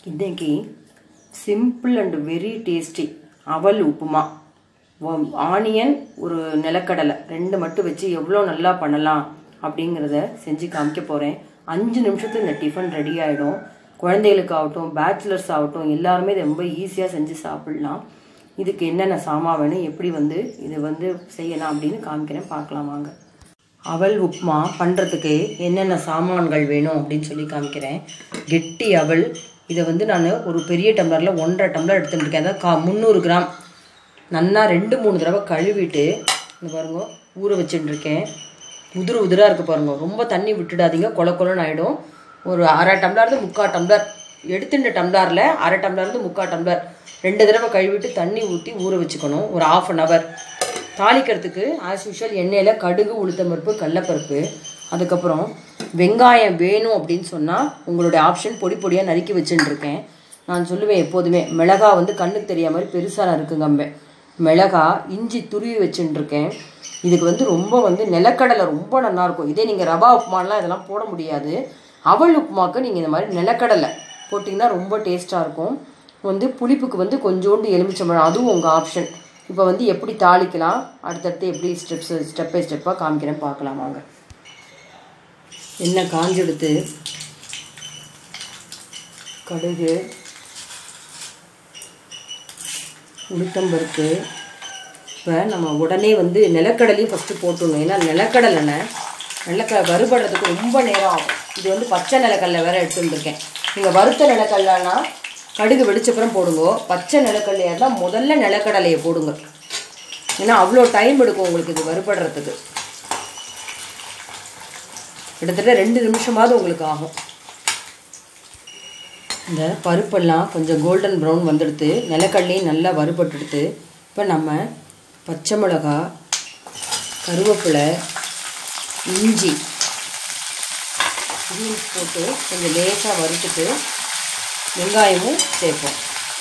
இன்னைக்கு simple and very tasty அவல் உப்புமா வ- ஆனியன் ஒரு நிலக்கடலை ரெண்டு மட்டும் வச்சு எவ்வளோ நல்லா பண்ணலாம் அப்படிங்கிறத செஞ்சு காமிக்க போகிறேன் அஞ்சு நிமிஷத்துல இந்த டிஃபன் ரெடி ஆகிடும் குழந்தைகளுக்கு ஆகட்டும் பேச்சுலர்ஸ் ஆகட்டும் எல்லாருமே இதை ரொம்ப ஈஸியாக செஞ்சு சாப்பிடலாம் இதுக்கு என்னென்ன சாமான் வேணும் எப்படி வந்து இது வந்து செய்யலாம் அப்படின்னு காமிக்கிறேன் பார்க்கலாம் வாங்க அவல் உப்புமா பண்ணுறதுக்கு என்னென்ன சாமான்கள் வேணும் அப்படின்னு சொல்லி காமிக்கிறேன் கெட்டி அவல் இதை வந்து நான் ஒரு பெரிய டம்ளரில் ஒன்றரை டம்ளர் எடுத்துட்டு இருக்கேன் அதாவது கா முந்நூறு கிராம் நல்லா ரெண்டு மூணு தடவை கழுவிட்டு இந்த பாருங்க ஊற வச்சுட்டு இருக்கேன் உதிரு உதிராக இருக்குது பாருங்க ரொம்ப தண்ணி விட்டுடாதீங்க கொல கொலன்னு ஆகிடும் ஒரு அரை டம்ளர்ந்து முக்கால் டம்ளர் எடுத்துட்ட டம்ளரில் அரை டம்ளர்ந்து முக்கால் டம்ளர் ரெண்டு தடவை கழுவிட்டு தண்ணி ஊற்றி ஊற வச்சுக்கணும் ஒரு ஆஃப் அன் ஹவர் தாளிக்கிறதுக்கு ஆஸ் யூஷுவல் எண்ணெயில் கடுகு உளுத்தம்பருப்பு கடலப்பருப்பு அதுக்கப்புறம் வெங்காயம் வேணும் அப்படின்னு சொன்னால் உங்களுடைய ஆப்ஷன் பொடி பொடியாக நறுக்கி வச்சுட்டு இருக்கேன் நான் சொல்லுவேன் எப்போதுமே மிளகா வந்து கண்ணுக்கு தெரியாத மாதிரி பெருசாக நறுக்குங்க மெ- மிளகா இஞ்சி துருவி வச்சுட்டு இருக்கேன் இதுக்கு வந்து ரொம்ப வந்து நிலக்கடலை ரொம்ப நல்லா இருக்கும் இதே நீங்கள் ரவா உப்புமாலாம் இதெல்லாம் போட முடியாது அவல் உப்புமாக்கு நீங்கள் இந்த மாதிரி நிலக்கடலை போட்டிங்கன்னா ரொம்ப டேஸ்ட்டாக இருக்கும் வந்து புளிப்புக்கு வந்து கொஞ்சோண்டு எலுமிச்சம்பழம் அதுவும் உங்கள் ஆப்ஷன் இப்போ வந்து எப்படி தாளிக்கலாம் அடுத்தடுத்து எப்படி ஸ்டெப்ஸ் ஸ்டெப் பை ஸ்டெப்பாக காமிக்கிறேன் பார்க்கலாம் வாங்க எண்ணெய் காஞ்செடுத்து கடுகு உளுத்தம்பருப்பு இப்போ நம்ம உடனே வந்து நிலக்கடலையும் ஃபஸ்ட்டு போட்டுடணும் ஏன்னா நிலக்கடலைன்னு நிலக்கடலை வறுபடுறதுக்கு ரொம்ப நேரம் ஆகும் இது வந்து பச்சை நிலக்கடலை வேற எடுத்துட்டு இருக்கேன் நீங்கள் வறுத்த நிலக்கடலைன்னா கடுகு வெடிச்சப்புறம் போடுங்க பச்சை நிலக்கடலையாக இருந்தால் முதல்ல நிலக்கடலையை போடுங்க ஏன்னா அவ்வளோ டைம் எடுக்கும் உங்களுக்கு இது வறுபடுறதுக்கு கிட்டத்தட்ட ரெண்டு நிமிஷமாவது உங்களுக்கு ஆகும் இந்த பருப்பெல்லாம் கொஞ்சம் கோல்டன் ப்ரௌன் வந்துடுத்து நிலக்கடலையும் நல்லா வறுபட்டுடுத்து இப்போ நம்ம பச்சை மிளகா கருவேப்பிலை இஞ்சி பீன்ஸ் போட்டு கொஞ்சம் லேசாக வறுத்துட்டு வெங்காயமும் சேர்ப்போம்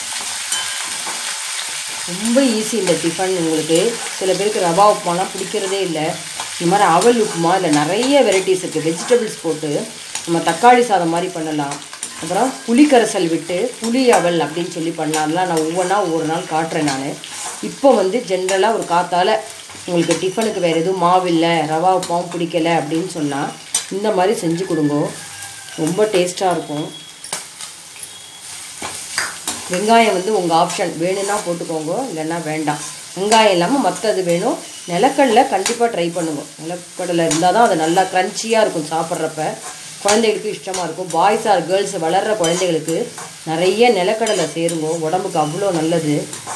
ரொம்ப ஈஸி இந்த டிஃபன் உங்களுக்கு சில பேருக்கு ரவா உப்புமாலாம் பிடிக்கிறதே இல்லை இந்த மாதிரி அவல் உப்புமா இல்லை நிறைய வெரைட்டிஸ் இருக்குது வெஜிடபிள்ஸ் போட்டு நம்ம தக்காளி சாதம் மாதிரி பண்ணலாம் அப்புறம் புளிக்கரைசல் விட்டு புளி அவல் அப்படின்னு சொல்லி பண்ணலாம் அதெல்லாம் நான் ஒவ்வொன்றா ஒவ்வொரு நாள் காட்டுறேன் நான் இப்போ வந்து ஜென்ரலாக ஒரு காத்தால உங்களுக்கு டிஃபனுக்கு வேறு எதுவும் மாவு இல்லை ரவா உப்புமாவும் பிடிக்கல அப்படின்னு சொன்னால் இந்த மாதிரி செஞ்சு கொடுங்க ரொம்ப டேஸ்ட்டாக இருக்கும் வெங்காயம் வந்து உங்கள் ஆப்ஷன் வேணும்னா போட்டுக்கோங்க இல்லைன்னா வேண்டாம் வெங்காயம் இல்லாமல் மற்றது வேணும் நிலக்கடலை கண்டிப்பாக ட்ரை பண்ணுங்க நிலக்கடலை இருந்தால் தான் அது நல்லா க்ரன்ச்சியாக இருக்கும் சாப்பிட்றப்ப குழந்தைகளுக்கு இஷ்டமாக இருக்கும் பாய்ஸ் ஆர் கேர்ள்ஸ் வளர்கிற குழந்தைகளுக்கு நிறைய நிலக்கடலை சேருங்க உடம்புக்கு அவ்வளோ நல்லது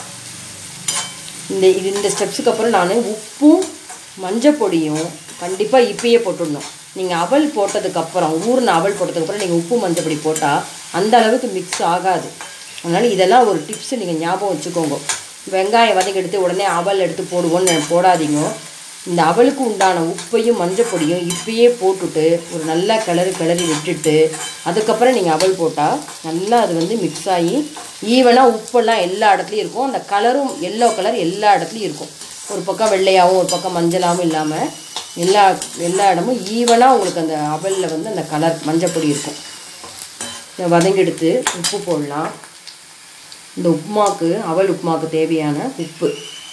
இந்த இது இந்த ஸ்டெப்ஸுக்கு அப்புறம் நான் உப்பும் மஞ்சள் பொடியும் கண்டிப்பாக இப்பயே போட்டுடணும் நீங்கள் அவல் போட்டதுக்கப்புறம் ஊர்ன அவல் போட்டதுக்கப்புறம் நீங்கள் உப்பு மஞ்சள் பொடி போட்டால் அந்த அளவுக்கு மிக்ஸ் ஆகாது அதனால் இதெல்லாம் ஒரு டிப்ஸ் நீங்கள் ஞாபகம் வச்சுக்கோங்க வெங்காயம் வதக்கி எடுத்து உடனே அவல் எடுத்து போடுவோன்னு போடாதீங்க இந்த அவலுக்கு உண்டான உப்பையும் மஞ்சள் பொடியும் இப்பயே போட்டுட்டு ஒரு நல்லா கிளறி கிளறி விட்டுட்டு அதுக்கப்புறம் நீங்கள் அவல் போட்டால் நல்லா அது வந்து மிக்ஸ் ஆகி ஈவனாக உப்பெல்லாம் எல்லா இடத்துலையும் இருக்கும் அந்த கலரும் எல்லோ கலர் எல்லா இடத்துலையும் இருக்கும் ஒரு பக்கம் வெள்ளையாகவும் ஒரு பக்கம் மஞ்சளாகவும் இல்லாமல் எல்லா எல்லா இடமும் ஈவனாக உங்களுக்கு அந்த அவலில் வந்து அந்த கலர் மஞ்சள் பொடி இருக்கும் இதை வதங்கெடுத்து உப்பு போடலாம் இந்த உப்புமாக்கு அவல் உப்புமாக்கு தேவையான உப்பு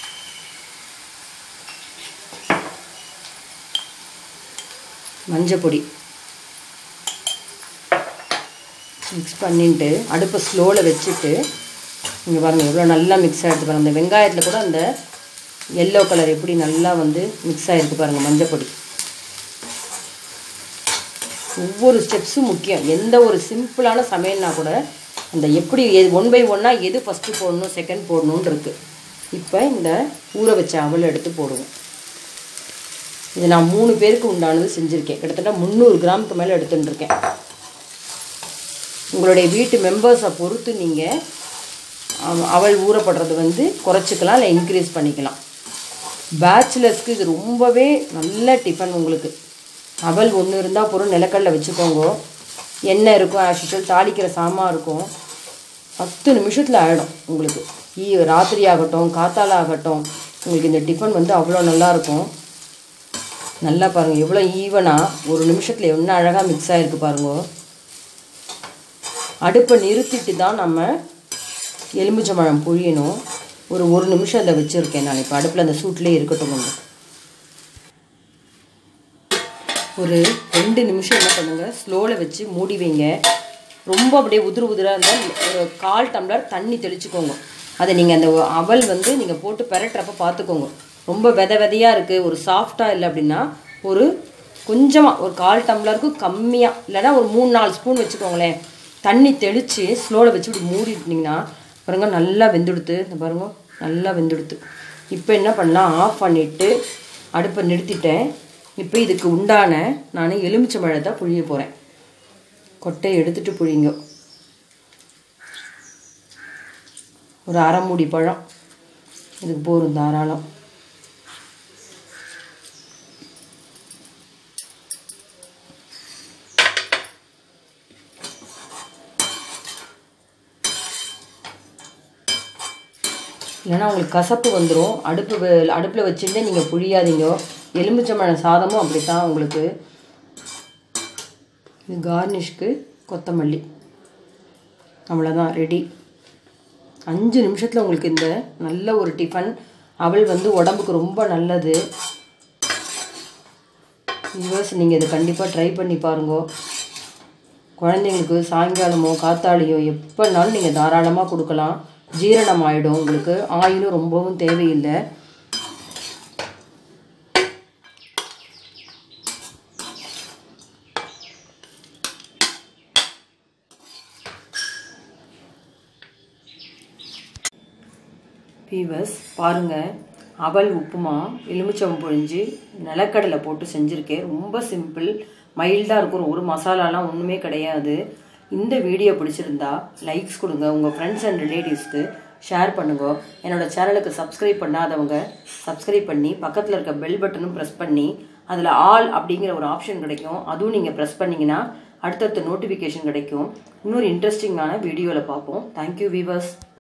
மஞ்சள் பொடி மிக்ஸ் பண்ணிட்டு அடுப்பை ஸ்லோவில் வச்சுட்டு இங்கே பாருங்கள் எவ்வளோ நல்லா மிக்ஸ் ஆகிடுது பாருங்கள் அந்த வெங்காயத்தில் கூட அந்த எல்லோ கலர் எப்படி நல்லா வந்து மிக்ஸ் ஆகிருக்கு பாருங்கள் மஞ்சள் பொடி ஒவ்வொரு ஸ்டெப்ஸும் முக்கியம் எந்த ஒரு சிம்பிளான சமையல்னா கூட அந்த எப்படி ஒன் பை ஒன்னாக எது ஃபஸ்ட்டு போடணும் செகண்ட் போடணும்னு இருக்குது இப்போ இந்த ஊற வச்ச அவல் எடுத்து போடுவோம் இது நான் மூணு பேருக்கு உண்டானது செஞ்சுருக்கேன் கிட்டத்தட்ட முந்நூறு கிராமுக்கு மேலே எடுத்துட்டு இருக்கேன் உங்களுடைய வீட்டு மெம்பர்ஸை பொறுத்து நீங்கள் அவல் ஊறப்படுறது வந்து குறைச்சிக்கலாம் இல்லை இன்க்ரீஸ் பண்ணிக்கலாம் பேச்சுலர்ஸ்க்கு இது ரொம்பவே நல்ல டிஃபன் உங்களுக்கு அவல் ஒன்று இருந்தால் பொருள் நிலக்கடலை வச்சுக்கோங்க எண்ணெய் இருக்கும் ஆஷுஷல் தாளிக்கிற சாமான் இருக்கும் பத்து நிமிஷத்தில் ஆகிடும் உங்களுக்கு ஈ ராத்திரி ஆகட்டும் காத்தால ஆகட்டும் உங்களுக்கு இந்த டிஃபன் வந்து அவ்வளோ நல்லாயிருக்கும் நல்லா பாருங்கள் எவ்வளோ ஈவனாக ஒரு நிமிஷத்தில் என்ன அழகாக மிக்ஸ் ஆகிருக்கு பாருங்க அடுப்பை நிறுத்திட்டு தான் நம்ம எலுமிச்சம்பழம் புழியணும் ஒரு ஒரு நிமிஷம் அதை வச்சுருக்கேன் நான் இப்போ அடுப்பில் அந்த சூட்லேயே இருக்கட்டும் கொஞ்சம் ஒரு ரெண்டு நிமிஷம் என்ன பண்ணுங்கள் ஸ்லோவில் வச்சு மூடி வைங்க ரொம்ப அப்படியே உதிரு உதிராக இருந்தால் ஒரு கால் டம்ளர் தண்ணி தெளிச்சுக்கோங்க அதை நீங்கள் அந்த அவல் வந்து நீங்கள் போட்டு பெரட்டுறப்ப பார்த்துக்கோங்க ரொம்ப வித விதையாக இருக்குது ஒரு சாஃப்டாக இல்லை அப்படின்னா ஒரு கொஞ்சமாக ஒரு கால் டம்ளருக்கு கம்மியாக இல்லைன்னா ஒரு மூணு நாலு ஸ்பூன் வச்சுக்கோங்களேன் தண்ணி தெளித்து ஸ்லோவில் வச்சு இப்படி மூடிட்டிங்கன்னா பாருங்க நல்லா வெந்துடுத்து இந்த பாருங்க நல்லா வெந்துடுத்து இப்போ என்ன பண்ணலாம் ஆஃப் பண்ணிவிட்டு அடுப்பை நிறுத்திட்டேன் இப்போ இதுக்கு உண்டான நான் எலுமிச்சம்பழத்தை புழிய போகிறேன் கொட்டையை எடுத்துட்டு புழிங்க ஒரு அரை மூடி பழம் இதுக்கு போரும் தாராளம் இல்லைன்னா உங்களுக்கு கசப்பு வந்துடும் அடுப்பு வ- அடுப்பில் வச்சுருந்தே நீங்கள் புழியாதீங்க எலுமிச்சம்பழம் சாதமும் அப்படித்தான் உங்களுக்கு இது கார்னிஷ்க்கு கொத்தமல்லி அவ்வளோதான் ரெடி அஞ்சு நிமிஷத்தில் உங்களுக்கு இந்த நல்ல ஒரு டிஃபன் அவள் வந்து உடம்புக்கு ரொம்ப நல்லது யூவர்ஸ் நீங்கள் இதை கண்டிப்பாக ட்ரை பண்ணி பாருங்க குழந்தைங்களுக்கு சாயங்காலமோ காத்தாடியோ எப்போனாலும் நீங்கள் தாராளமாக கொடுக்கலாம் ஜீரணம் ஆகிடும் உங்களுக்கு ஆயிலும் ரொம்பவும் தேவையில்லை பீவஸ் பாருங்கள் அவல் உப்புமா எலுமிச்சம் பொழிஞ்சு நிலக்கடலை போட்டு செஞ்சுருக்கேன் ரொம்ப சிம்பிள் மைல்டாக இருக்கும் ஒரு மசாலாலாம் ஒன்றுமே கிடையாது இந்த வீடியோ பிடிச்சிருந்தா லைக்ஸ் கொடுங்க உங்கள் ஃப்ரெண்ட்ஸ் அண்ட் ரிலேட்டிவ்ஸ்க்கு ஷேர் பண்ணுங்க என்னோட சேனலுக்கு சப்ஸ்கிரைப் பண்ணாதவங்க சப்ஸ்கிரைப் பண்ணி பக்கத்தில் இருக்க பெல் பட்டனும் ப்ரெஸ் பண்ணி அதில் ஆல் அப்படிங்கிற ஒரு ஆப்ஷன் கிடைக்கும் அதுவும் நீங்கள் ப்ரெஸ் பண்ணிங்கன்னா அடுத்தடுத்த நோட்டிஃபிகேஷன் கிடைக்கும் இன்னொரு இன்ட்ரெஸ்டிங்கான வீடியோவில் பார்ப்போம் தேங்க்யூ வீவர்ஸ்